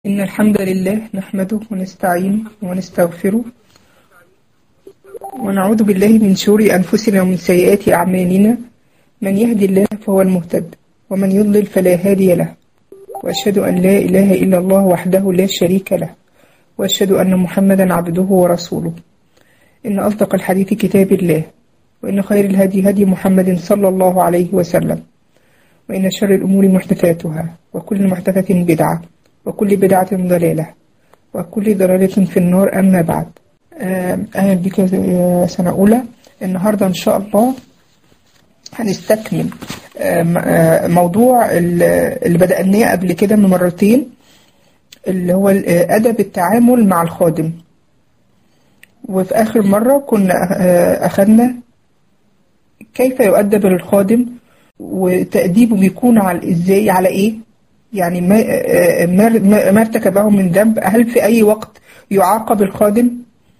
إن الحمد لله نحمده ونستعينه ونستغفره ونعوذ بالله من شرور أنفسنا ومن سيئات أعمالنا من يهدي الله فهو المهتد ومن يضلل فلا هادي له وأشهد أن لا إله إلا الله وحده لا شريك له وأشهد أن محمدا عبده ورسوله إن أصدق الحديث كتاب الله وإن خير الهدي هدي محمد صلى الله عليه وسلم وإن شر الأمور محدثاتها وكل محدثة بدعة وكل بدعة ضلالة وكل ضلالة في النار أما بعد أهلا بك يا سنة أولى النهاردة إن شاء الله هنستكمل موضوع اللي بدأناه قبل كده من مرتين اللي هو أدب التعامل مع الخادم وفي آخر مرة كنا أخذنا كيف يؤدب الخادم وتأديبه بيكون على إزاي على إيه يعني ما ما ارتكبه من ذنب هل في أي وقت يعاقب الخادم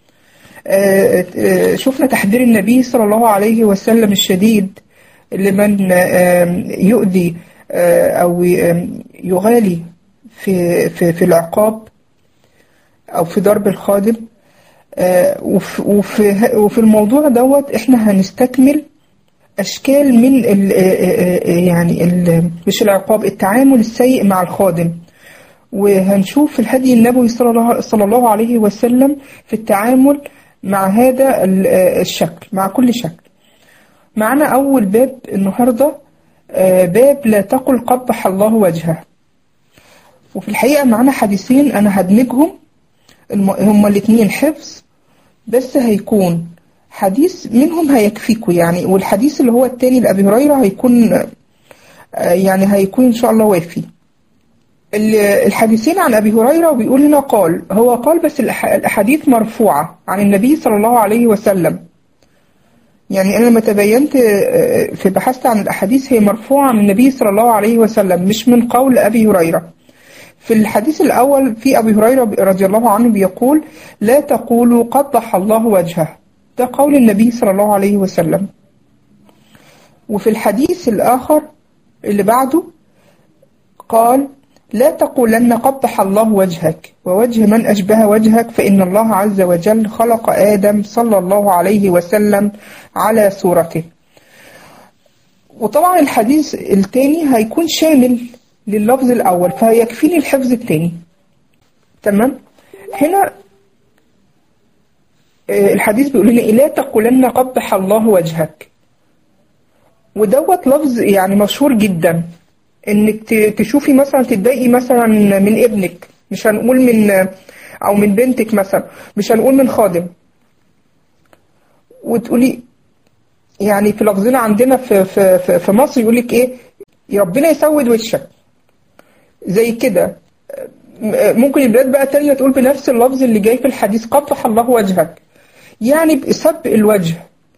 شفنا تحذير النبي صلى الله عليه وسلم الشديد لمن يؤذي أو يغالي في في في العقاب أو في ضرب الخادم وفي وفي الموضوع دوت احنا هنستكمل أشكال من ال يعني ال مش العقاب التعامل السيء مع الخادم وهنشوف الهدي النبوي صلى الله عليه وسلم في التعامل مع هذا الشكل مع كل شكل معنا أول باب النهاردة باب لا تقل قبح الله وجهه وفي الحقيقة معنا حديثين أنا هدمجهم هما الاثنين حفظ بس هيكون حديث منهم هيكفيكوا يعني والحديث اللي هو التاني لأبي هريرة هيكون يعني هيكون إن شاء الله وافي الحديثين عن أبي هريرة وبيقول هنا قال هو قال بس الأحاديث مرفوعة عن النبي صلى الله عليه وسلم يعني أنا لما تبينت في بحثت عن الأحاديث هي مرفوعة من النبي صلى الله عليه وسلم مش من قول أبي هريرة في الحديث الأول في أبي هريرة رضي الله عنه بيقول لا تقولوا قبح الله وجهه ده قول النبي صلى الله عليه وسلم وفي الحديث الآخر اللي بعده قال لا تقولن قبح الله وجهك ووجه من أشبه وجهك فإن الله عز وجل خلق آدم صلى الله عليه وسلم على صورته وطبعا الحديث الثاني هيكون شامل لللفظ الأول فيكفيني الحفظ الثاني تمام هنا الحديث بيقول لنا لا تقولن قبح الله وجهك ودوت لفظ يعني مشهور جدا انك تشوفي مثلا تتضايقي مثلا من ابنك مش هنقول من او من بنتك مثلا مش هنقول من خادم وتقولي يعني في لفظنا عندنا في في في, في مصر يقول لك ايه ربنا يسود وشك زي كده ممكن البلاد بقى تانية تقول بنفس اللفظ اللي جاي في الحديث قبح الله وجهك يعني بسب الوجه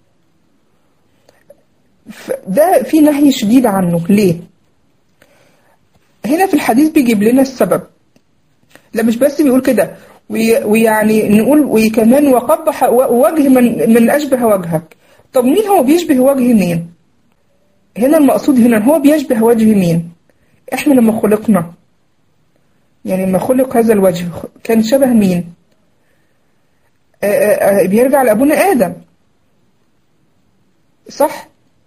ده في نهي شديد عنه ليه هنا في الحديث بيجيب لنا السبب لا مش بس بيقول كده ويعني نقول وكمان وقبح وجه من من أشبه وجهك طب مين هو بيشبه وجه مين هنا المقصود هنا هو بيشبه وجه مين احنا لما خلقنا يعني لما خلق هذا الوجه كان شبه مين آآ آآ بيرجع لأبونا آدم صح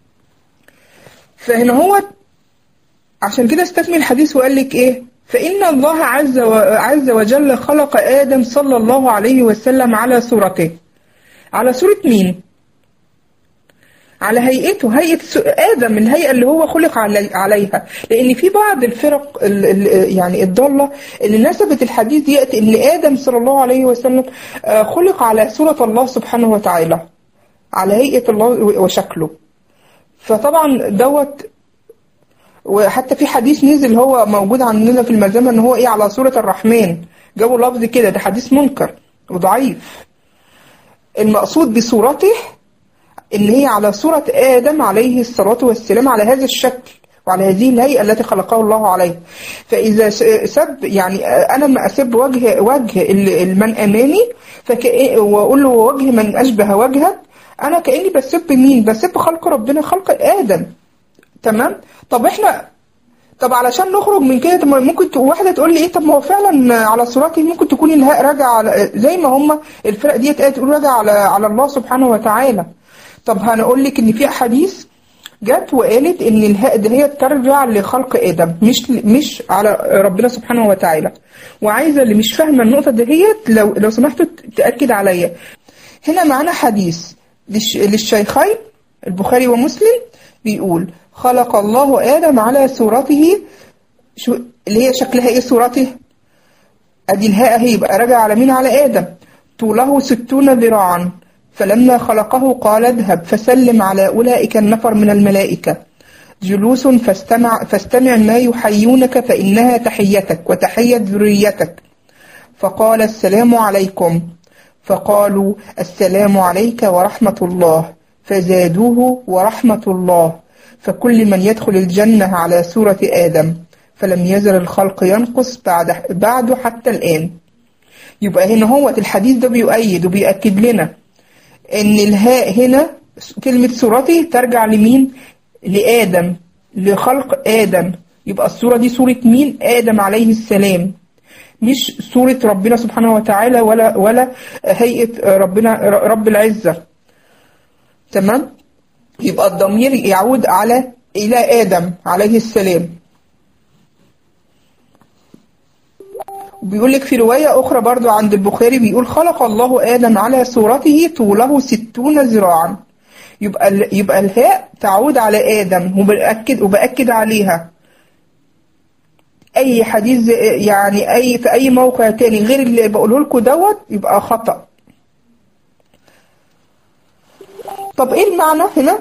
فهنا هو عشان كده استكمل الحديث وقال لك ايه فإن الله عز, و... عز وجل خلق آدم صلى الله عليه وسلم على صورته على صورة مين على هيئته هيئة آدم الهيئة اللي هو خلق علي... عليها لأن في بعض الفرق ال... ال... يعني الضالة اللي نسبت الحديث يأتي أن آدم صلى الله عليه وسلم خلق على صورة الله سبحانه وتعالى على هيئة الله وشكله فطبعا دوت وحتى في حديث نزل هو موجود عندنا في الملزمة ان هو ايه على صورة الرحمن جابوا لفظ كده ده حديث منكر وضعيف المقصود بصورته ان هي على صورة آدم عليه الصلاة والسلام على هذا الشكل وعلى هذه الهيئة التي خلقه الله عليه فإذا سب يعني أنا لما أسب وجه وجه المن أمامي وأقول له وجه من أشبه وجهك أنا كأني بسب مين بسب خلق ربنا خلق آدم تمام طب احنا طب علشان نخرج من كده طب ما ممكن ت- واحده تقول لي ايه طب ما هو فعلا على صورته ممكن تكون الهاء راجع على زي ما هم الفرق ديت قالت تقول راجع على على الله سبحانه وتعالى طب هنقول لك ان في احاديث جت وقالت ان الهاء ده هي ترجع لخلق ادم مش مش على ربنا سبحانه وتعالى وعايزه اللي مش فاهمه النقطه دهيت لو لو سمحتوا تاكد عليا هنا معانا حديث للش- للشيخين البخاري ومسلم بيقول خلق الله ادم على صورته شو اللي هي شكلها ايه صورته ادي الهاء هي يبقى راجع على مين على ادم طوله ستون ذراعا فلما خلقه قال اذهب فسلم على اولئك النفر من الملائكه جلوس فاستمع فاستمع ما يحيونك فانها تحيتك وتحيه ذريتك فقال السلام عليكم فقالوا السلام عليك ورحمه الله فزادوه ورحمه الله فكل من يدخل الجنه على سوره ادم فلم يزل الخلق ينقص بعد بعده حتى الآن يبقى هنا هو الحديث ده بيؤيد وبيأكد لنا إن الهاء هنا كلمة صورته ترجع لمين؟ لآدم لخلق آدم يبقى الصورة دي صورة مين؟ آدم عليه السلام مش صورة ربنا سبحانه وتعالى ولا ولا هيئة ربنا رب العزة تمام؟ يبقى الضمير يعود على إلى آدم عليه السلام بيقول لك في رواية أخرى برضو عند البخاري بيقول خلق الله آدم على صورته طوله ستون ذراعا يبقى ال- يبقى الهاء تعود على آدم وبأكد وبأكد عليها أي حديث زي- يعني أي في أي موقع تاني غير اللي بقوله لكم دوت يبقى خطأ طب إيه المعنى هنا؟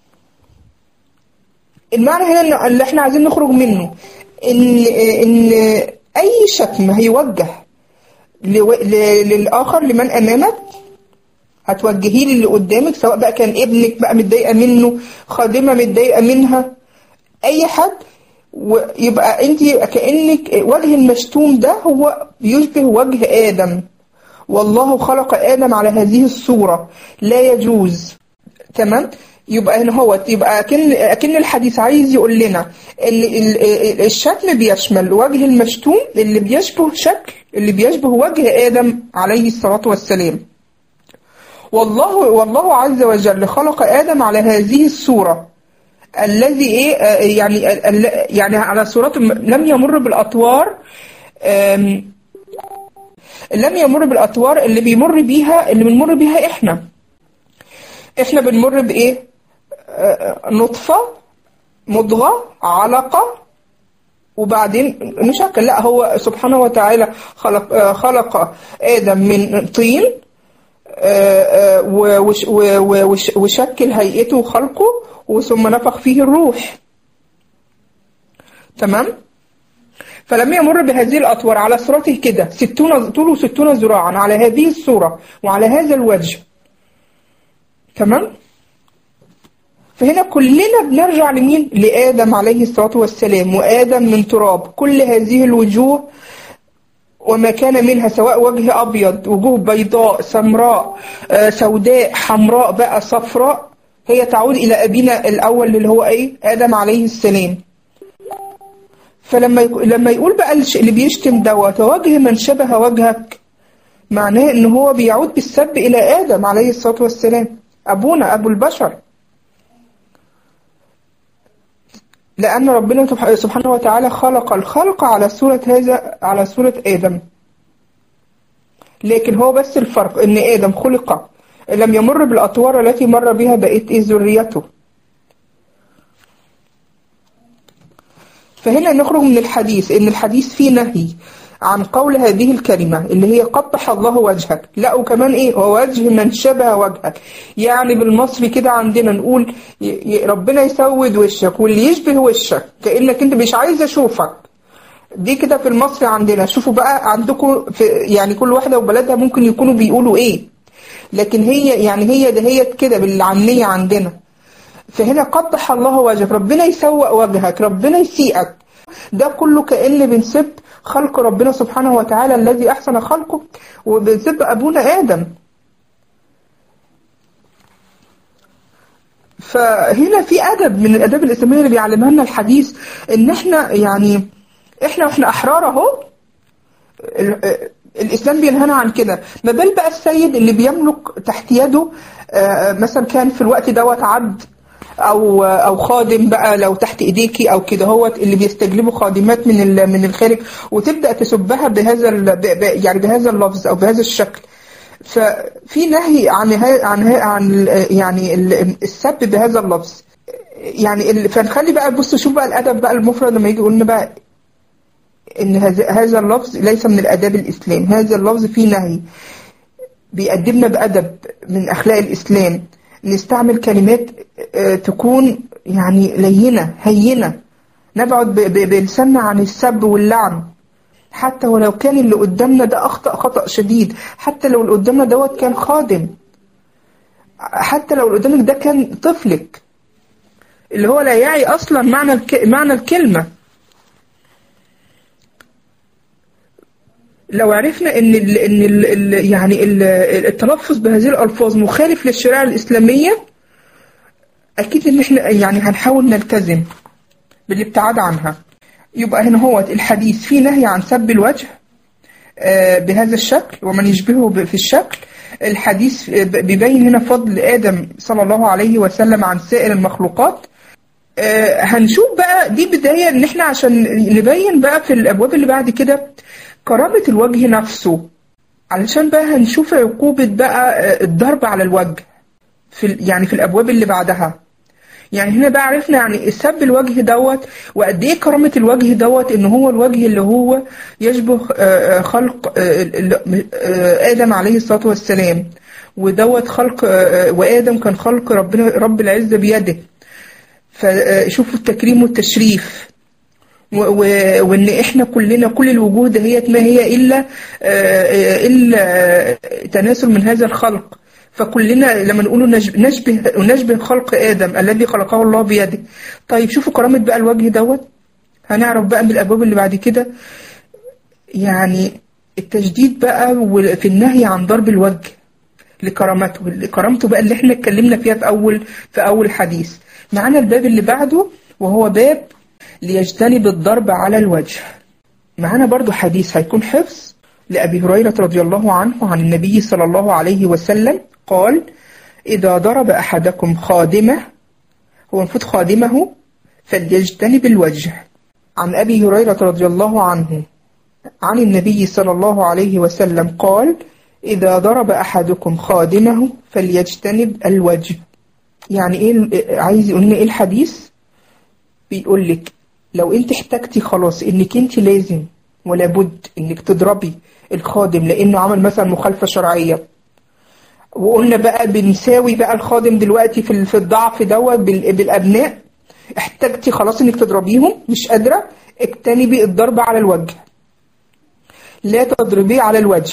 المعنى هنا إن- اللي إحنا عايزين نخرج منه إن إن أي شتم هيوجه لو- ل- للآخر لمن أمامك هتوجهيه للي قدامك سواء بقى كان ابنك بقى متضايقة منه خادمة متضايقة منها أي حد ويبقى أنت كأنك وجه المشتوم ده هو بيشبه وجه آدم والله خلق آدم على هذه الصورة لا يجوز تمام يبقى هنا هو يبقى أكن أكن الحديث عايز يقول لنا ان ال- ال- الشتم بيشمل وجه المشتوم اللي بيشبه شكل اللي بيشبه وجه آدم عليه الصلاة والسلام والله والله عز وجل خلق آدم على هذه الصورة الذي ايه آه، يعني ال- يعني على صورة م- لم يمر بالأطوار آم، لم يمر بالأطوار اللي بيمر بيها اللي بنمر بيها احنا احنا بنمر بايه آه، نطفة مضغة علقة وبعدين نشكل لا هو سبحانه وتعالى خلق آه، خلق آدم من طين آه، آه، وش- و- وش- وشكل هيئته وخلقه وثم نفخ فيه الروح تمام فلم يمر بهذه الأطوار على صورته كده ستون طوله ستون ذراعا على هذه الصورة وعلى هذا الوجه تمام فهنا كلنا بنرجع لمين لآدم عليه الصلاة والسلام وآدم من تراب كل هذه الوجوه وما كان منها سواء وجه أبيض وجوه بيضاء سمراء آه، سوداء حمراء بقى صفراء هي تعود إلى أبينا الأول اللي هو إيه آدم عليه السلام فلما يك... لما يقول بقى الش- اللي بيشتم دوت وجه من شبه وجهك معناه ان هو بيعود بالسب الى ادم عليه الصلاه والسلام ابونا ابو البشر لان ربنا سبح- سبحانه وتعالى خلق الخلق على صوره هذا على صوره ادم لكن هو بس الفرق ان ادم خلق لم يمر بالاطوار التي مر بها بقيه إيه ذريته فهنا نخرج من الحديث ان الحديث فيه نهي عن قول هذه الكلمة اللي هي قبح الله وجهك لا وكمان ايه ووجه من شبه وجهك يعني بالمصري كده عندنا نقول ي- ي- ربنا يسود وشك واللي يشبه وشك كأنك انت مش عايز اشوفك دي كده في المصري عندنا شوفوا بقى عندكم في يعني كل واحدة وبلدها ممكن يكونوا بيقولوا ايه لكن هي يعني هي دهيت كده بالعامية عندنا فهنا قبح الله وجهك ربنا يسوء وجهك ربنا يسيئك ده كله كأن بنسب خلق ربنا سبحانه وتعالى الذي أحسن خلقه وبنسب أبونا آدم فهنا في ادب من الاداب الاسلاميه اللي بيعلمها لنا الحديث ان احنا يعني احنا واحنا احرار اهو ال- الاسلام بينهانا عن كده ما بال بقى السيد اللي بيملك تحت يده آه، مثلا كان في الوقت دوت عبد او او خادم بقى لو تحت ايديكي او كده هو اللي بيستجلبوا خادمات من ال- من الخارج وتبدا تسبها بهذا ال- ب- ب- يعني بهذا اللفظ او بهذا الشكل ففي نهي عن ها- عن ها- عن ال- يعني ال- السب بهذا اللفظ يعني ال- فنخلي بقى بص شوف بقى الادب بقى المفرد لما يجي يقول لنا بقى ان هذا هذا اللفظ ليس من الاداب الاسلام هذا اللفظ فيه نهي بيقدمنا بادب من اخلاق الاسلام نستعمل كلمات آه، تكون يعني لينه هينه نبعد ب- ب- بلساننا عن السب واللعن حتى ولو كان اللي قدامنا ده اخطا خطا شديد حتى لو اللي قدامنا دوت كان خادم حتى لو اللي قدامك ده كان طفلك اللي هو لا يعي اصلا معنى الك... معنى الكلمه لو عرفنا ان ال ان ال ال يعني ال التلفظ بهذه الالفاظ مخالف للشريعه الاسلاميه اكيد ان احنا يعني هنحاول نلتزم بالابتعاد عنها يبقى هنا هو الحديث فيه نهي عن سب الوجه آه، بهذا الشكل ومن يشبهه ب- في الشكل الحديث آه، بيبين هنا فضل آدم صلى الله عليه وسلم عن سائر المخلوقات آه، هنشوف بقى دي بداية ان احنا عشان نبين بقى في الابواب اللي بعد كده كرامة الوجه نفسه علشان بقى هنشوف عقوبة بقى آه، الضرب على الوجه في ال- يعني في الابواب اللي بعدها يعني هنا بقى عرفنا يعني سب الوجه دوت وقد ايه كرامة الوجه دوت ان هو الوجه اللي هو يشبه آه، آه، خلق آه، ال- آه، ادم عليه الصلاة والسلام ودوت خلق آه، آه، وادم كان خلق ربنا رب العزة بيده فشوفوا التكريم والتشريف و- و- وان احنا كلنا كل الوجوه دهيت ما هي الا آه، آه، الا آه، تناسل من هذا الخلق فكلنا لما نقول نشبه نشبه نشبه خلق ادم الذي خلقه الله بيده طيب شوفوا كرامه بقى الوجه دوت هنعرف بقى من الابواب اللي بعد كده يعني التشديد بقى وال- في النهي عن ضرب الوجه لكرامته كرامته بقى اللي احنا اتكلمنا فيها في اول في اول حديث معانا الباب اللي بعده وهو باب ليجتنب الضرب على الوجه معانا برضو حديث هيكون حفظ لأبي هريرة رضي الله عنه عن النبي صلى الله عليه وسلم قال إذا ضرب أحدكم خادمه هو المفروض خادمه فليجتنب الوجه عن أبي هريرة رضي الله عنه عن النبي صلى الله عليه وسلم قال إذا ضرب أحدكم خادمه فليجتنب الوجه يعني إيه ال- عايز يقول لنا إيه الحديث بيقول لك لو انت احتجتي خلاص انك انت لازم ولا بد انك تضربي الخادم لانه عمل مثلا مخالفه شرعيه وقلنا بقى بنساوي بقى الخادم دلوقتي في ال- في الضعف دوت بال- بالابناء احتجتي خلاص انك تضربيهم مش قادره اجتنبي الضرب على الوجه لا تضربيه على الوجه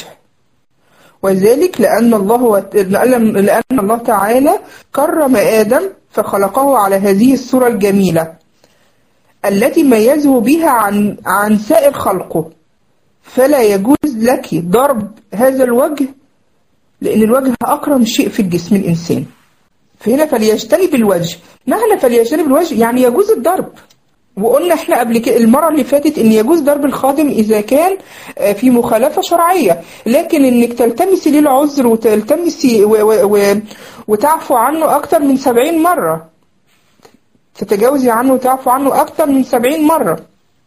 وذلك لأن الله لأن الله تعالى كرم آدم فخلقه على هذه الصورة الجميلة التي ميزه بها عن عن سائر خلقه فلا يجوز لك ضرب هذا الوجه لأن الوجه أكرم شيء في الجسم الإنسان فهنا فليجتنب الوجه معنى فليجتنب الوجه يعني يجوز الضرب وقلنا احنا قبل كده المرة اللي فاتت ان يجوز ضرب الخادم اذا كان آه، في مخالفة شرعية لكن انك تلتمسي ليه العذر وتلتمسي و و و وتعفو عنه اكتر من سبعين مرة تتجاوزي عنه وتعفو عنه اكتر من سبعين مرة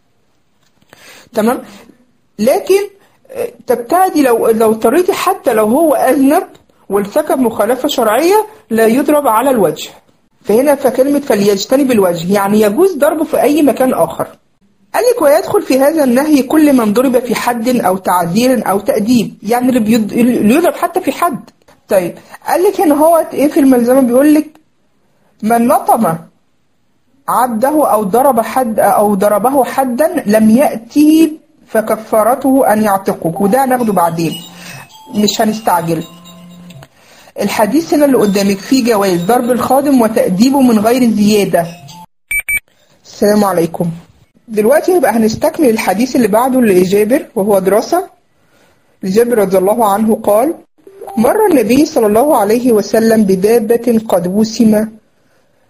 تمام لكن آه، تبتعدي لو لو اضطريتي حتى لو هو اذنب وارتكب مخالفة شرعية لا يضرب على الوجه فهنا فكلمة فليجتنب الوجه يعني يجوز ضربه في أي مكان آخر قال لك ويدخل في هذا النهي كل من ضرب في حد أو تعذير أو تأديب يعني اللي, بيض... اللي يضرب حتى في حد طيب قال لك هنا هو إيه في الملزمة بيقول لك من لطم عبده أو ضرب حد أو ضربه حدا لم يأتي فكفارته أن يعتقه وده هناخده بعدين مش هنستعجل الحديث هنا اللي قدامك فيه جواز ضرب الخادم وتأديبه من غير زيادة السلام عليكم دلوقتي يبقى هنستكمل الحديث اللي بعده لجابر وهو دراسة لجابر رضي الله عنه قال مر النبي صلى الله عليه وسلم بدابة قد وسم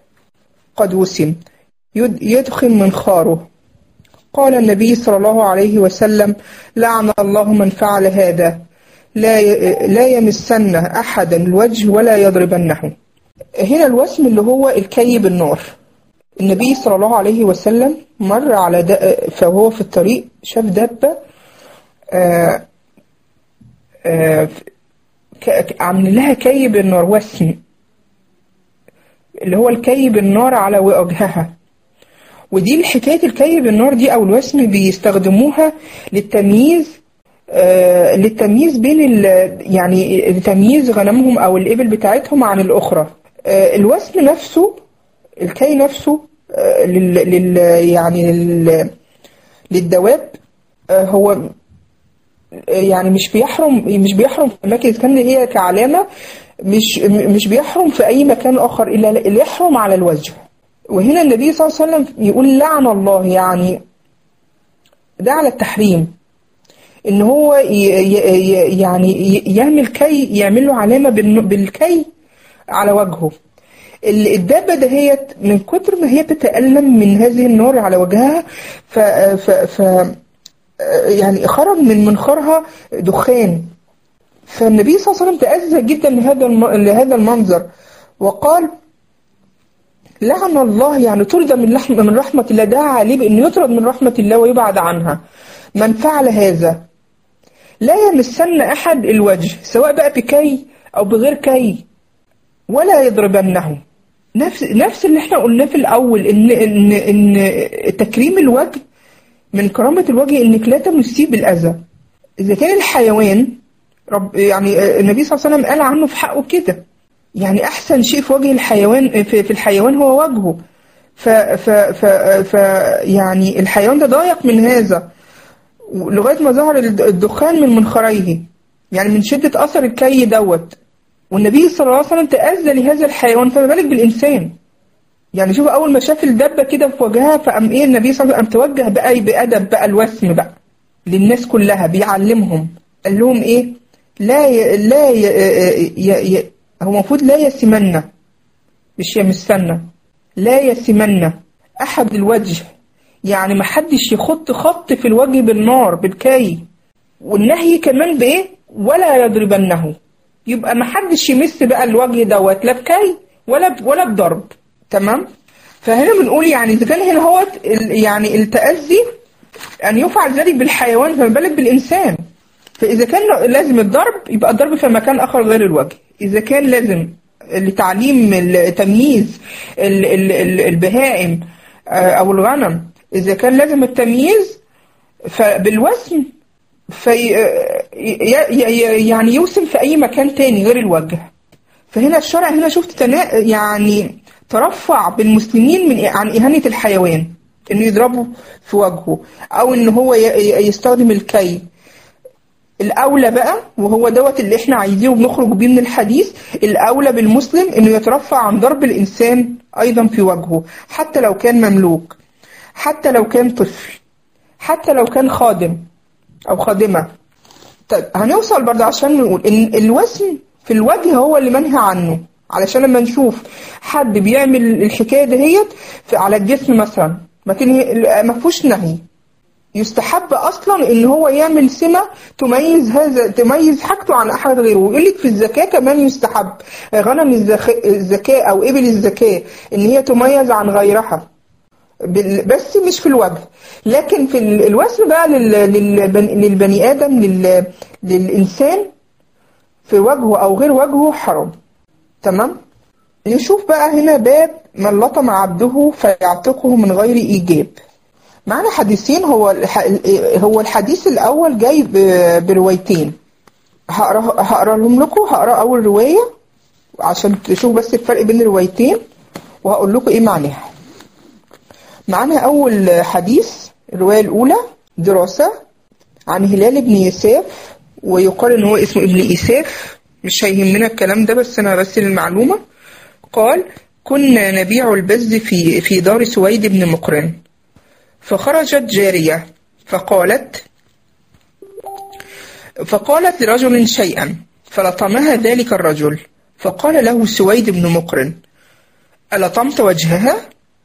قد وسم يد- يدخن منخاره قال النبي صلى الله عليه وسلم لعن الله من فعل هذا لا ي- لا يمسن أحدا الوجه ولا يضربنه هنا الوسم اللي هو الكي بالنار النبي صلى الله عليه وسلم مر على د- فهو في الطريق شاف دابة آه، آه، ك- ك- عاملين لها كي بالنار وسم اللي هو الكي بالنار على وجهها ودي حكاية الكي بالنار دي أو الوسم بيستخدموها للتمييز آه للتمييز بين ال يعني لتمييز غنمهم أو الإبل بتاعتهم عن الأخرى آه الوسم نفسه الكي نفسه آه لل, لل يعني لل للدواب آه هو يعني مش بيحرم مش بيحرم في أماكن إذا كان هي كعلامة مش مش بيحرم في أي مكان آخر إلا اللي يحرم على الوجه وهنا النبي صلى الله عليه وسلم يقول لعن الله يعني ده على التحريم ان هو ي- ي- ي- يعني ي- يعمل كي يعمل له علامه بالن- بالكي على وجهه ال- الدابه دهيت من كتر ما هي بتتألم من هذه النار على وجهها ف, ف, ف يعني خرج من منخرها دخان فالنبي صلى الله عليه وسلم تأذى جدا لهذا الم- لهذا المنظر وقال لعن الله يعني طرد من لحم من رحمة الله دعا عليه بأنه يطرد من رحمة الله ويبعد عنها من فعل هذا لا يمسن أحد الوجه سواء بقى بكي أو بغير كي ولا يضربنه نفس نفس اللي احنا قلناه في الأول إن إن إن تكريم الوجه من كرامة الوجه إنك لا تمسيه بالأذى إذا كان الحيوان رب يعني النبي صلى الله عليه وسلم قال عنه في حقه كده يعني احسن شيء في وجه الحيوان في, في الحيوان هو وجهه ف ف ف ف يعني الحيوان ده ضايق من هذا لغايه ما ظهر الد- الدخان من منخريه يعني من شده اثر الكي دوت والنبي صلى الله عليه وسلم تاذى لهذا الحيوان فما بالك بالانسان يعني شوف اول ما شاف الدبه كده في وجهها فقام ايه النبي صلى الله عليه وسلم قام توجه بقى بادب بقى الوسم بقى للناس كلها بيعلمهم قال لهم ايه لا ي... لا ي... ي... ي... هو المفروض لا يسمن مش يمسن لا يسمن احد الوجه يعني ما حدش يخط خط في الوجه بالنار بالكي والنهي كمان بايه ولا يضربنه يبقى ما حدش يمس بقى الوجه دوت لا بكي ولا ب... ولا بضرب تمام فهنا بنقول يعني اذا كان هنا هو يعني التأذي أن يفعل ذلك بالحيوان فما بالك بالإنسان فإذا كان لازم الضرب يبقى الضرب في مكان آخر غير الوجه إذا كان لازم لتعليم تمييز ال- ال- ال- البهائم آه، أو الغنم إذا كان لازم التمييز فبالوسم في ي- ي- يعني يوسم في أي مكان تاني غير الوجه فهنا الشرع هنا شفت تنا يعني ترفع بالمسلمين من عن إهانة الحيوان إنه يضربه في وجهه أو إن هو ي- ي- يستخدم الكي الأولى بقى وهو دوت اللي إحنا عايزينه بنخرج بيه من الحديث الأولى بالمسلم إنه يترفع عن ضرب الإنسان أيضا في وجهه حتى لو كان مملوك حتى لو كان طفل حتى لو كان خادم أو خادمة طيب هنوصل برضه عشان نقول ان الوسم في الوجه هو اللي منهى عنه علشان لما نشوف حد بيعمل الحكايه دهيت في- على الجسم مثلا ما تنهي ما فيهوش نهي يستحب اصلا ان هو يعمل سمه تميز هذا تميز حاجته عن احد غيره ويقول لك في الزكاه كمان يستحب غنم الزخ- الزكاه او ابل الزكاه ان هي تميز عن غيرها بال- بس مش في الوجه لكن في ال- الوسم بقى لل- للبني, للبني آدم لل- للإنسان في وجهه أو غير وجهه حرام تمام نشوف بقى هنا باب من لطم عبده فيعتقه من غير إيجاب معنا حديثين هو الح- هو الحديث الأول جاي ب- بروايتين هقرا هقرا لهم لكم هقرا أول رواية عشان تشوفوا بس الفرق بين الروايتين وهقول لكم إيه معناها معانا أول حديث الرواية الأولى دراسة عن هلال بن يساف ويقال إن هو اسمه ابن إساف مش هيهمنا الكلام ده بس أنا بس للمعلومة قال كنا نبيع البز في في دار سويد بن مقرن فخرجت جارية فقالت فقالت لرجل شيئا فلطمها ذلك الرجل فقال له سويد بن مقرن ألطمت وجهها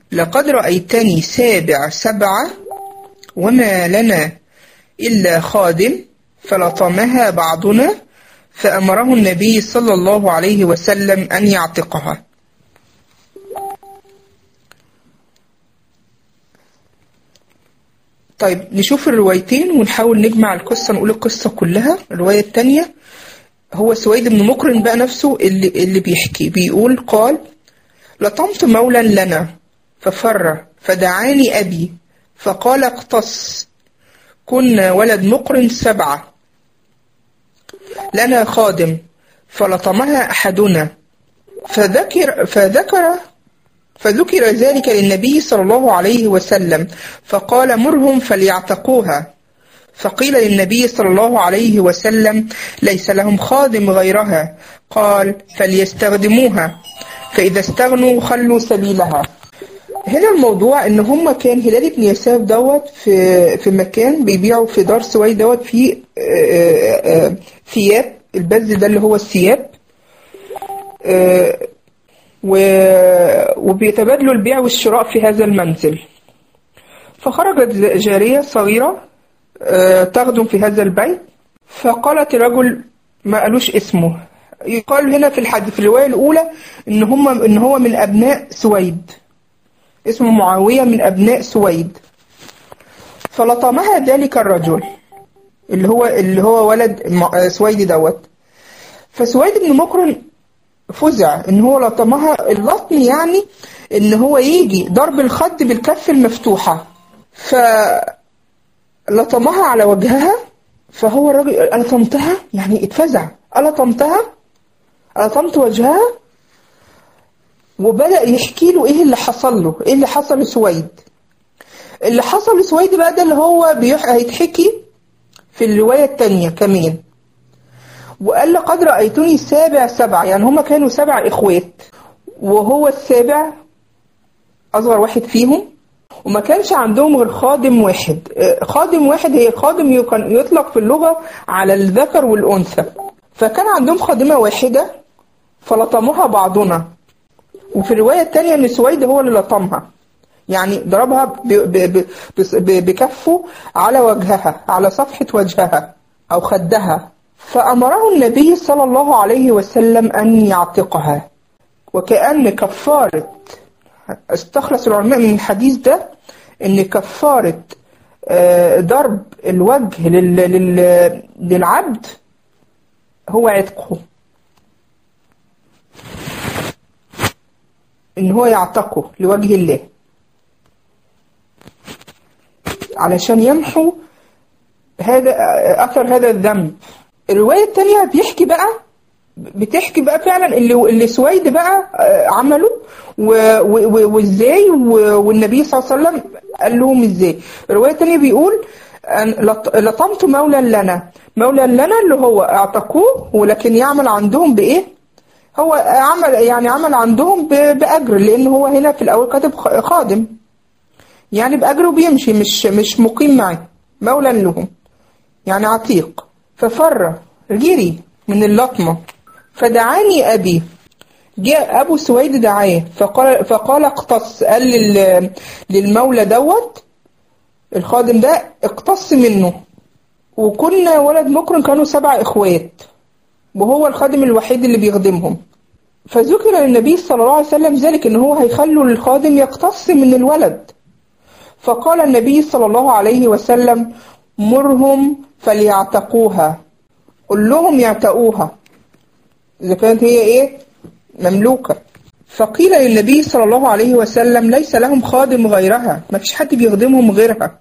لقد رأيتني سابع سبعة وما لنا إلا خادم فلطمها بعضنا فأمره النبي صلى الله عليه وسلم أن يعتقها طيب نشوف الروايتين ونحاول نجمع القصة نقول القصة كلها الرواية التانية هو سويد بن مقرن بقى نفسه اللي, اللي بيحكي بيقول قال لطمت مولا لنا ففر فدعاني أبي فقال اقتص كنا ولد مقرن سبعة لنا خادم فلطمها أحدنا فذكر فذكر فذكر ذلك للنبي صلى الله عليه وسلم فقال مرهم فليعتقوها فقيل للنبي صلى الله عليه وسلم ليس لهم خادم غيرها قال فليستخدموها فإذا استغنوا خلوا سبيلها هنا الموضوع ان هم كان هلال بن يساف دوت في في مكان بيبيعوا في دار سويد دوت في ثياب البز ده اللي هو الثياب وبيتبادلوا البيع والشراء في هذا المنزل فخرجت جارية صغيرة تخدم في هذا البيت فقالت الرجل ما قالوش اسمه يقال هنا في الحديث في الرواية الأولى إن هم إن هو من أبناء سويد اسمه معاوية من أبناء سويد فلطمها ذلك الرجل اللي هو اللي هو ولد سويد دوت فسويد بن مقرن فزع ان هو لطمها اللطم يعني ان هو يجي ضرب الخد بالكف المفتوحة فلطمها على وجهها فهو الراجل لطمتها يعني اتفزع لطمتها لطمت وجهها وبدأ يحكي له ايه اللي حصل له ايه اللي حصل لسويد اللي حصل لسويد بقى ده اللي هو بيح... هيتحكي في الرواية التانية كمان وقال لقد رأيتني سابع سبع يعني هما كانوا سبع إخوات وهو السابع أصغر واحد فيهم وما كانش عندهم غير خادم واحد خادم واحد هي خادم يطلق في اللغة على الذكر والأنثى فكان عندهم خادمة واحدة فلطموها بعضنا وفي الرواية التانية ان سويد هو اللي لطمها يعني ضربها ب ب ب بكفه على وجهها على صفحة وجهها أو خدها فأمره النبي صلى الله عليه وسلم أن يعتقها وكأن كفارة استخلص العلماء من الحديث ده ان كفارة ضرب الوجه للعبد هو عتقه ان هو يعتقه لوجه الله علشان يمحو هذا اثر هذا الذنب الرواية التانية بيحكي بقى بتحكي بقى فعلا اللي اللي سويد بقى عمله وازاي والنبي صلى الله عليه وسلم قال لهم ازاي الرواية التانية بيقول لطمت مولا لنا مولا لنا اللي هو اعتقوه ولكن يعمل عندهم بايه هو عمل يعني عمل عندهم باجر لان هو هنا في الاول كاتب خادم يعني باجر وبيمشي مش مش مقيم معاه مولا لهم يعني عتيق ففر جري من اللطمة فدعاني أبي جاء أبو سويد دعاه فقال, فقال اقتص قال لل للمولى دوت الخادم ده اقتص منه وكنا ولد مكرم كانوا سبع إخوات وهو الخادم الوحيد اللي بيخدمهم فذكر للنبي صلى الله عليه وسلم ذلك ان هو هيخلوا الخادم يقتص من الولد فقال النبي صلى الله عليه وسلم مرهم فليعتقوها قل لهم يعتقوها إذا كانت هي إيه مملوكة فقيل للنبي صلى الله عليه وسلم ليس لهم خادم غيرها ما فيش حد بيخدمهم غيرها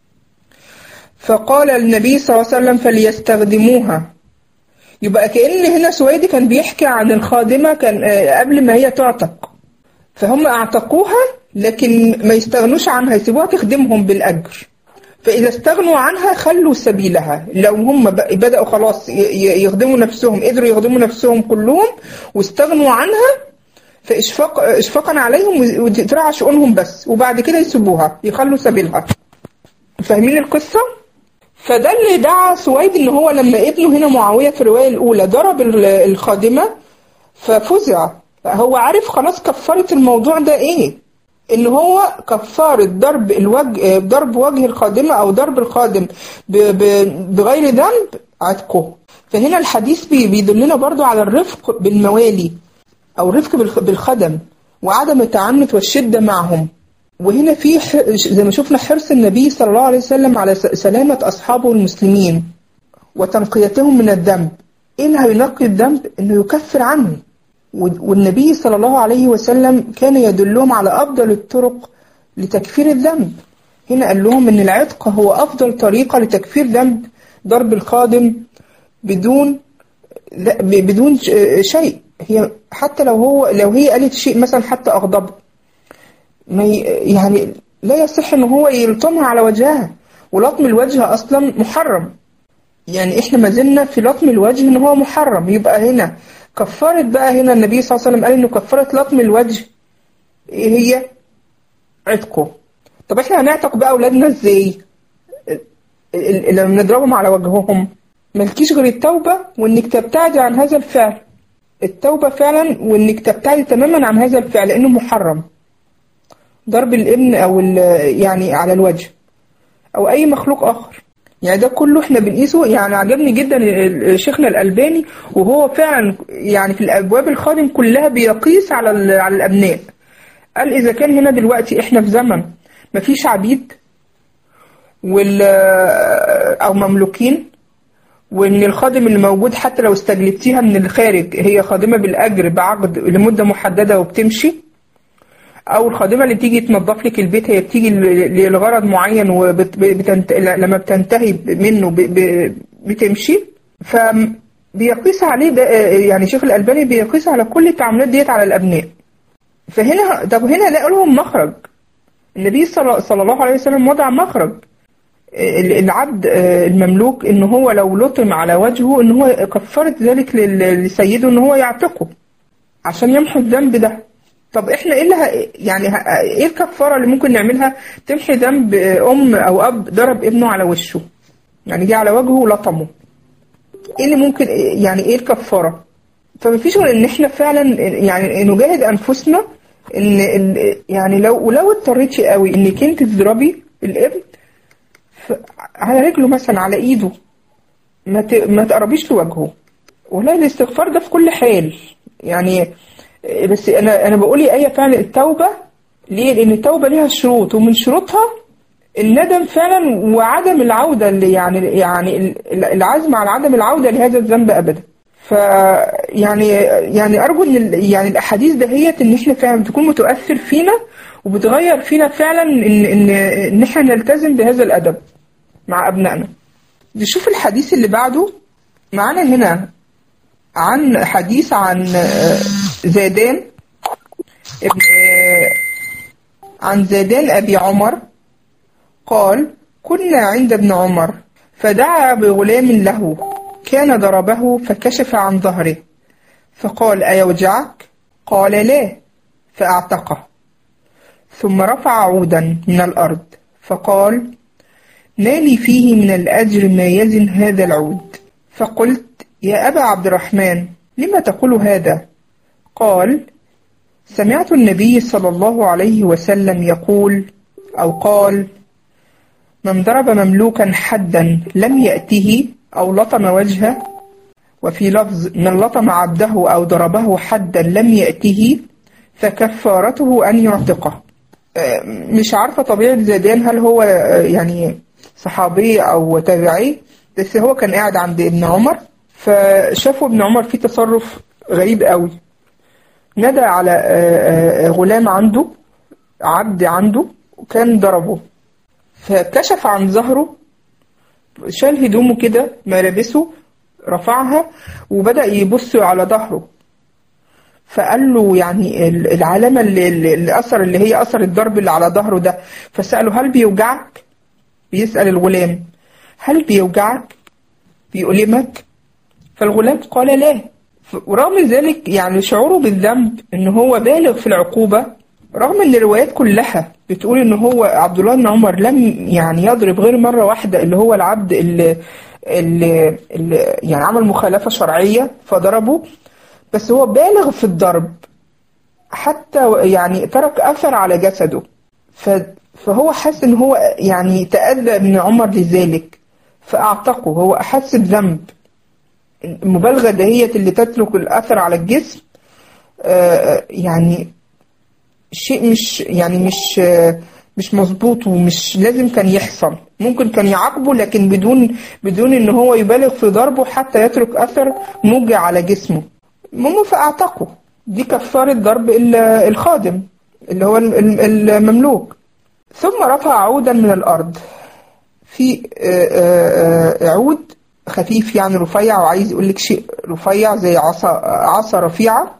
فقال النبي صلى الله عليه وسلم فليستخدموها يبقى كأن هنا سويدي كان بيحكي عن الخادمة كان قبل ما هي تعتق فهم اعتقوها لكن ما يستغنوش عنها يسيبوها تخدمهم بالأجر فإذا استغنوا عنها خلوا سبيلها لو هم بدأوا خلاص يخدموا نفسهم قدروا يخدموا نفسهم كلهم واستغنوا عنها فإشفاق إشفاقا عليهم وتراعى شؤونهم بس وبعد كده يسيبوها يخلوا سبيلها فاهمين القصة؟ فده اللي دعا سويد ان هو لما ابنه هنا معاوية في الرواية الأولى ضرب الخادمة ففزع هو عارف خلاص كفرت الموضوع ده ايه ان هو كفارة ضرب الوجه ضرب وجه الخادمة او ضرب الخادم ب- ب- بغير ذنب عتقه فهنا الحديث بي- بيدلنا برضو على الرفق بالموالي او الرفق بالخ- بالخدم وعدم التعنت والشدة معهم وهنا في ح- زي ما شفنا حرص النبي صلى الله عليه وسلم على س- سلامة أصحابه المسلمين وتنقيتهم من الذنب إيه اللي هينقي الذنب؟ إنه يكفر عنه و- والنبي صلى الله عليه وسلم كان يدلهم على أفضل الطرق لتكفير الذنب هنا قال لهم إن العتق هو أفضل طريقة لتكفير ذنب ضرب الخادم بدون لا ب- بدون ش- شيء هي حتى لو هو لو هي قالت شيء مثلا حتى أغضبه ما ي- يعني لا يصح ان هو يلطمها على وجهها ولطم الوجه اصلا محرم يعني احنا ما زلنا في لطم الوجه ان هو محرم يبقى هنا كفارة بقى هنا النبي صلى الله عليه وسلم قال انه كفارة لطم الوجه ايه هي عتقه طب احنا هنعتق بقى اولادنا ازاي ال- ال- لما نضربهم على وجههم ملكيش غير التوبة وانك تبتعدي عن هذا الفعل التوبة فعلا وانك تبتعدي تماما عن هذا الفعل لانه محرم ضرب الابن او ال- يعني على الوجه او اي مخلوق اخر يعني ده كله احنا بنقيسه يعني عجبني جدا ال- ال- شيخنا الالباني وهو فعلا يعني في الابواب الخادم كلها بيقيس على ال- على الابناء قال اذا كان هنا دلوقتي احنا في زمن مفيش عبيد وال او مملوكين وان الخادم اللي موجود حتى لو استجلبتيها من الخارج هي خادمه بالاجر بعقد لمده محدده وبتمشي او الخادمه اللي تيجي تنظف لك البيت هي بتيجي ل- لغرض معين وبتنت... لما بتنتهي منه ب... ب... بتمشي فبيقيس عليه ده يعني شيخ الالباني بيقيس على كل التعاملات ديت على الابناء فهنا طب هنا لقوا لهم مخرج النبي صلى صلى الله عليه وسلم وضع مخرج ال- العبد آه، المملوك ان هو لو لطم على وجهه ان هو كفرت ذلك لل- لسيده ان هو يعتقه عشان يمحو الذنب ده طب احنا ايه اللي ه... يعني ه... ايه الكفاره اللي ممكن نعملها تمحي ذنب ام او اب ضرب ابنه على وشه يعني جه على وجهه ولطمه ايه اللي ممكن يعني ايه الكفاره فمفيش غير ان احنا فعلا يعني نجاهد انفسنا ان إن- يعني لو ولو اضطريتي قوي انك انت تضربي الابن ف- على رجله مثلا على ايده ما ت... ما تقربيش لوجهه ولا الاستغفار ده في كل حال يعني بس انا انا بقول يا ايه فعلا التوبه ليه؟ لان التوبه ليها شروط ومن شروطها الندم فعلا وعدم العوده اللي يعني يعني ال- العزم على عدم العوده لهذا الذنب ابدا. ف يعني يعني ارجو ان ال- يعني الاحاديث دهيت ان احنا فعلا تكون متؤثر فينا وبتغير فينا فعلا ان ان ان احنا نلتزم بهذا الادب مع ابنائنا. نشوف الحديث اللي بعده معانا هنا عن حديث عن آه، زيدان ابن آه، عن زيدان أبي عمر قال كنا عند ابن عمر فدعا بغلام له كان ضربه فكشف عن ظهره فقال أيوجعك؟ قال لا فأعتقه ثم رفع عودا من الأرض فقال ما لي فيه من الأجر ما يزن هذا العود فقلت يا أبا عبد الرحمن لم تقول هذا قال سمعت النبي صلى الله عليه وسلم يقول أو قال من ضرب مملوكا حدا لم يأته أو لطم وجهه وفي لفظ من لطم عبده أو ضربه حدا لم يأته فكفارته أن يعتقه آه، مش عارفة طبيعة زيدان هل هو آه، يعني صحابي أو تابعي بس هو كان قاعد عند ابن عمر فشافوا ابن عمر فيه تصرف غريب قوي ندى على آه، آه، غلام عنده عبد عنده وكان ضربه فكشف عن ظهره شال هدومه كده ملابسه رفعها وبدأ يبص على ظهره فقال له يعني ال- العلامة اللي, اللي اللي أثر اللي هي أثر الضرب اللي على ظهره ده فسأله هل بيوجعك؟ بيسأل الغلام هل بيوجعك؟ بيؤلمك؟ فالغلام قال لا ف- ورغم ذلك يعني شعوره بالذنب ان هو بالغ في العقوبة رغم ان الروايات كلها بتقول ان هو عبد الله بن عمر لم يعني يضرب غير مرة واحدة اللي هو العبد اللي, اللي, اللي يعني عمل مخالفة شرعية فضربه بس هو بالغ في الضرب حتى يعني ترك أثر على جسده ف- فهو حس إن هو يعني تأذى ابن عمر لذلك فأعتقه هو أحس بذنب المبالغة دهية اللي تترك الأثر على الجسم آه، يعني شيء مش يعني مش آه، مش مظبوط ومش لازم كان يحصل ممكن كان يعاقبه لكن بدون بدون ان هو يبالغ في ضربه حتى يترك اثر موجع على جسمه المهم فاعتقه دي كفارة ضرب ال- الخادم اللي هو ال- ال- المملوك ثم رفع عودا من الارض في آه، آه، آه، عود خفيف يعني رفيع وعايز يقول لك شيء رفيع زي عصا عصا رفيعة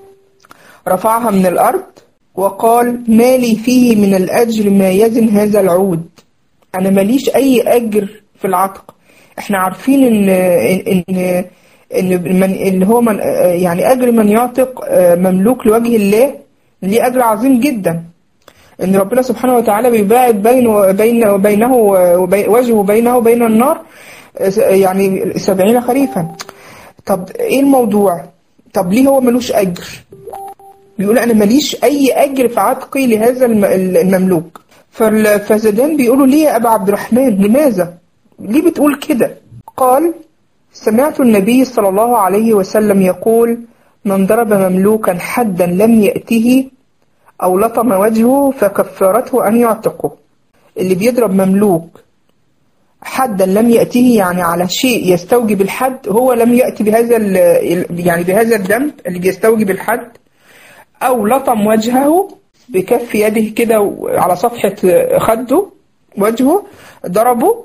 رفعها من الأرض وقال ما لي فيه من الأجر ما يزن هذا العود أنا ماليش أي أجر في العتق احنا عارفين إن إن إن من اللي هو من يعني أجر من يعتق مملوك لوجه الله ليه أجر عظيم جدا إن ربنا سبحانه وتعالى بيباعد بينه بين وبينه وبي- وجهه وبينه وبين النار يعني سبعين خريفا طب إيه الموضوع؟ طب ليه هو ملوش أجر؟ بيقول انا ماليش اي اجر في عتقي لهذا الم- المملوك فال- فزيدان بيقولوا ليه يا ابا عبد الرحمن لماذا ليه بتقول كده قال سمعت النبي صلى الله عليه وسلم يقول من ضرب مملوكا حدا لم يأته أو لطم وجهه فكفارته أن يعتقه اللي بيضرب مملوك حدا لم يأته يعني على شيء يستوجب الحد هو لم يأتي بهذا ال- يعني بهذا الذنب اللي بيستوجب الحد أو لطم وجهه بكف يده كده على صفحة خده وجهه ضربه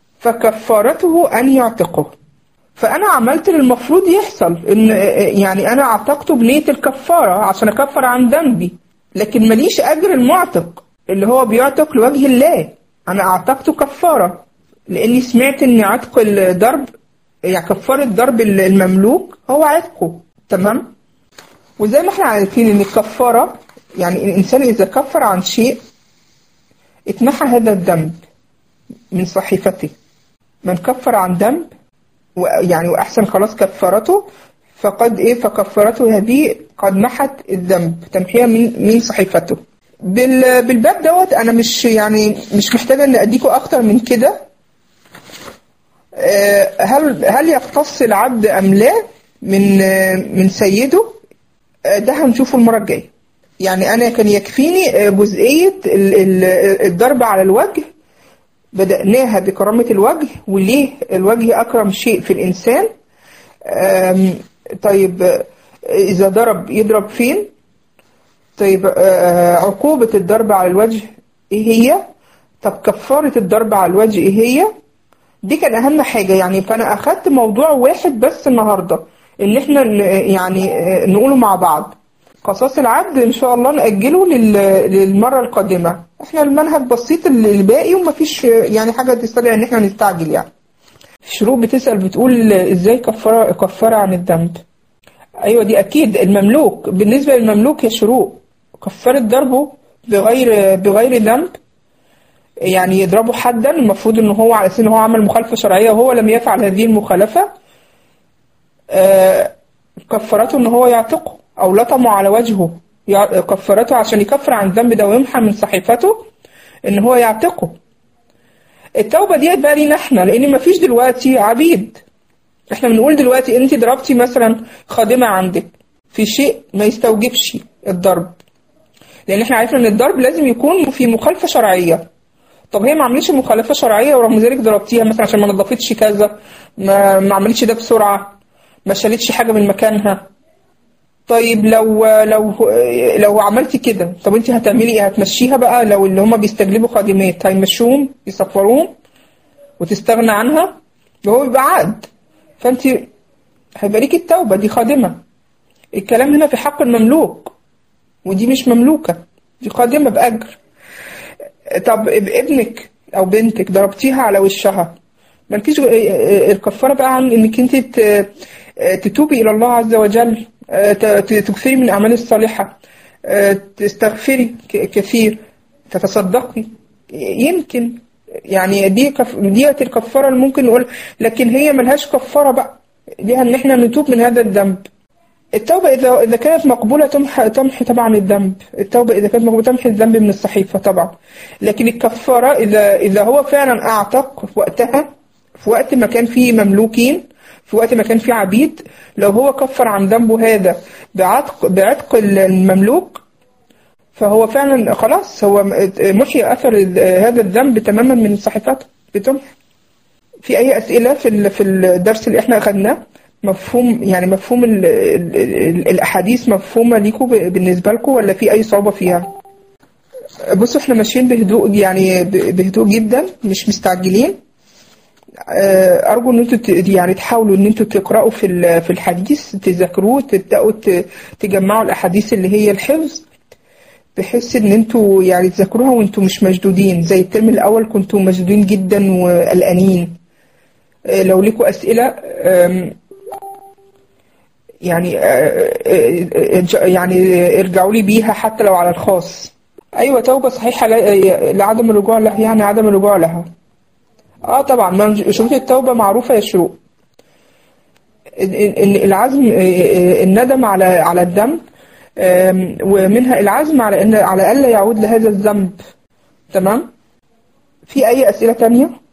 فكفارته أن يعتقه فأنا عملت اللي المفروض يحصل إن يعني أنا اعتقته بنية الكفارة عشان أكفر عن ذنبي لكن ماليش أجر المعتق اللي هو بيعتق لوجه الله أنا اعتقته كفارة لأني سمعت إن عتق الضرب يعني كفارة ضرب المملوك هو عتقه تمام وزي ما احنا عارفين ان الكفارة يعني الانسان اذا كفر عن شيء اتمحى هذا الذنب من صحيفته من كفر عن ذنب يعني واحسن خلاص كفارته فقد ايه فكفارته هذه قد محت الذنب تمحيها من من صحيفته بال بالباب دوت انا مش يعني مش محتاجه ان اديكوا اكتر من كده آه، هل هل يقتص العبد ام لا من آه، من سيده آه، ده هنشوفه المرة الجاية يعني أنا كان يكفيني آه، جزئية ال- ال- الضرب على الوجه بدأناها بكرامة الوجه وليه الوجه أكرم شيء في الإنسان آم، طيب آه، إذا ضرب يضرب فين طيب آه، عقوبة الضرب على الوجه إيه هي طب كفارة الضرب على الوجه إيه هي دي كان اهم حاجه يعني فانا اخدت موضوع واحد بس النهارده ان احنا ن- يعني آه، نقوله مع بعض قصاص العبد ان شاء الله ناجله لل- للمره القادمه احنا المنهج بسيط الباقي ومفيش آه، يعني حاجه تستدعي ان احنا نستعجل يعني شروق بتسال بتقول ازاي كفاره كفاره عن الذنب ايوه دي اكيد المملوك بالنسبه للمملوك يا شروق كفاره ضربه بغير بغير ذنب يعني يضربه حدا المفروض ان هو على اساس ان هو عمل مخالفه شرعيه وهو لم يفعل هذه المخالفه آه، كفارته ان هو يعتقه او لطمه على وجهه يع- كفارته عشان يكفر عن الذنب ده ويمحى من صحيفته ان هو يعتقه التوبه ديت بقى لينا احنا لان مفيش دلوقتي عبيد احنا بنقول دلوقتي انت ضربتي مثلا خادمه عندك في شيء ما يستوجبش الضرب لان احنا عرفنا ان الضرب لازم يكون في مخالفه شرعيه طب هي ما عملتش مخالفه شرعيه ورغم ذلك ضربتيها مثلا عشان ما نظفتش كذا ما ما عملتش ده بسرعه ما شالتش حاجه من مكانها طيب لو لو لو عملتي كده طب انت هتعملي ايه هتمشيها بقى لو اللي هم بيستجلبوا خادمات هيمشوهم يصفروهم وتستغنى عنها وهو بيبقى عقد فانت هيبقى ليكي التوبه دي خادمه الكلام هنا في حق المملوك ودي مش مملوكه دي خادمه باجر طب ابنك او بنتك ضربتيها على وشها مالكيش الكفاره بقى عن انك انت ت- تتوبي الى الله عز وجل ت- ت- تكثري من الاعمال الصالحه تستغفري ك- كثير تتصدقي يمكن يعني دي كف... ديت الكفاره اللي ممكن نقول لكن هي ملهاش كفاره بقى ليها ان احنا نتوب من هذا الذنب التوبة إذا إذا كانت مقبولة تمحى تمحي طبعا الذنب، التوبة إذا كانت مقبولة تمحي الذنب من الصحيفة طبعا، لكن الكفارة إذا إذا هو فعلا أعتق في وقتها في وقت ما كان فيه مملوكين في وقت ما كان فيه عبيد لو هو كفر عن ذنبه هذا بعتق بعتق المملوك فهو فعلا خلاص هو محي أثر هذا الذنب تماما من صحيفته بتمحي. في أي أسئلة في ال- في الدرس اللي إحنا أخدناه؟ مفهوم يعني مفهوم ال ال ال الأحاديث مفهومة ليكم ب- بالنسبة لكم ولا في أي صعوبة فيها؟ بصوا إحنا ماشيين بهدوء يعني ب- بهدوء جدا مش مستعجلين آه، أرجو إن أنتوا ت- يعني تحاولوا إن أنتوا تقرأوا في ال- في الحديث تذاكروه تبدأوا ت- تجمعوا الأحاديث اللي هي الحفظ بحيث إن أنتوا يعني تذاكروها وأنتوا مش مشدودين زي الترم الأول كنتوا مشدودين جدا وقلقانين آه، لو ليكوا أسئلة آم، يعني آه، آه، آه، يعني ارجعوا لي بيها حتى لو على الخاص ايوه توبه صحيحه لا- لعدم الرجوع لها يعني عدم الرجوع لها اه طبعا من شروط التوبه معروفه يا شروق ال- ال- العزم آه، آه، الندم على على الذنب آم، ومنها العزم على ان على الا يعود لهذا الذنب تمام في اي اسئله تانية